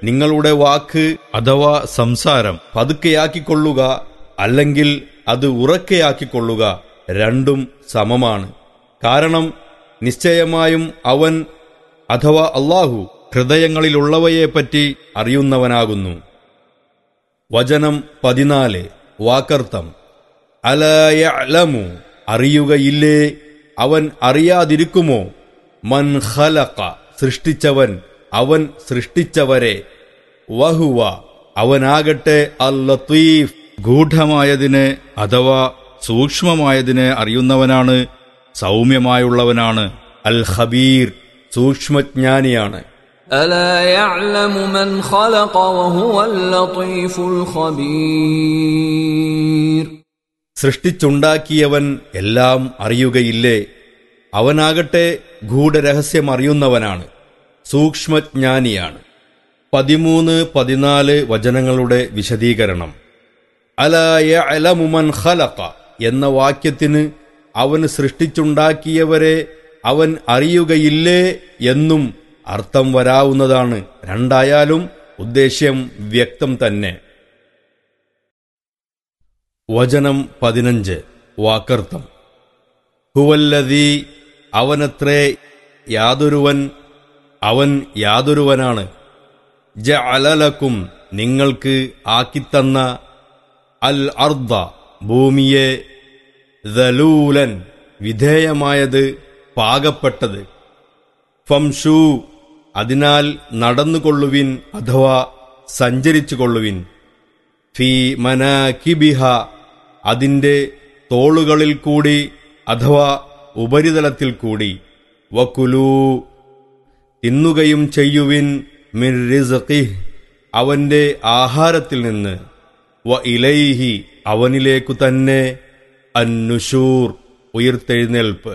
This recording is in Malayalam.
നിങ്ങളുടെ വാക്ക് അഥവാ സംസാരം പതുക്കെയാക്കിക്കൊള്ളുക അല്ലെങ്കിൽ അത് ഉറക്കെയാക്കിക്കൊള്ളുക രണ്ടും സമമാണ് കാരണം നിശ്ചയമായും അവൻ അഥവാ അള്ളാഹു ഹൃദയങ്ങളിലുള്ളവയെപ്പറ്റി അറിയുന്നവനാകുന്നു വചനം പതിനാല് വാക്കർത്ഥം അലയലമു അറിയുകയില്ലേ അവൻ അറിയാതിരിക്കുമോ മൻ ഖലഖ സൃഷ്ടിച്ചവൻ അവൻ സൃഷ്ടിച്ചവരെ വഹുവ അവനാകട്ടെ അൽ ലത്തീഫ് ഗൂഢമായതിനെ അഥവാ സൂക്ഷ്മമായതിനെ അറിയുന്നവനാണ് സൗമ്യമായുള്ളവനാണ് അൽ ഖബീർ സൂക്ഷ്മജ്ഞാനിയാണ് ألا يعلم من خلق وهو اللطيف الخبير സൃഷ്ടിച്ചുണ്ടാക്കിയവൻ എല്ലാം അറിയുകയില്ലേ അവനാകട്ടെ ഗൂഢരഹസ്യം അറിയുന്നവനാണ് സൂക്ഷ്മജ്ഞാനിയാണ് പതിമൂന്ന് പതിനാല് വചനങ്ങളുടെ വിശദീകരണം അലായ അലമുമൻ ഖലഖ എന്ന വാക്യത്തിന് അവൻ സൃഷ്ടിച്ചുണ്ടാക്കിയവരെ അവൻ അറിയുകയില്ലേ എന്നും അർത്ഥം വരാവുന്നതാണ് രണ്ടായാലും ഉദ്ദേശ്യം വ്യക്തം തന്നെ വചനം പതിനഞ്ച് വാക്കർത്ഥം ഹുവല്ലതി അവനത്രേ യാതൊരുവൻ അവൻ യാതൊരുവനാണ് ജ അലലക്കും നിങ്ങൾക്ക് ആക്കിത്തന്ന അൽ അർദ ഭൂമിയെ ദലൂലൻ വിധേയമായത് പാകപ്പെട്ടത് ഫംഷു അതിനാൽ നടന്നുകൊള്ളുവിൻ അഥവാ സഞ്ചരിച്ചു കൊള്ളുവിൻ ഫി മനാകിബിഹ അതിന്റെ തോളുകളിൽ കൂടി അഥവാ ഉപരിതലത്തിൽ കൂടി വക്കുലൂ തിന്നുകയും ചെയ്യുവിൻ മിർ റിസ്ഖിഹ് അവന്റെ ആഹാരത്തിൽ നിന്ന് വ ഇലൈഹി അവനിലേക്കു തന്നെ അന്നുഷൂർ ഉയിർത്തെഴുന്നേൽപ്പ്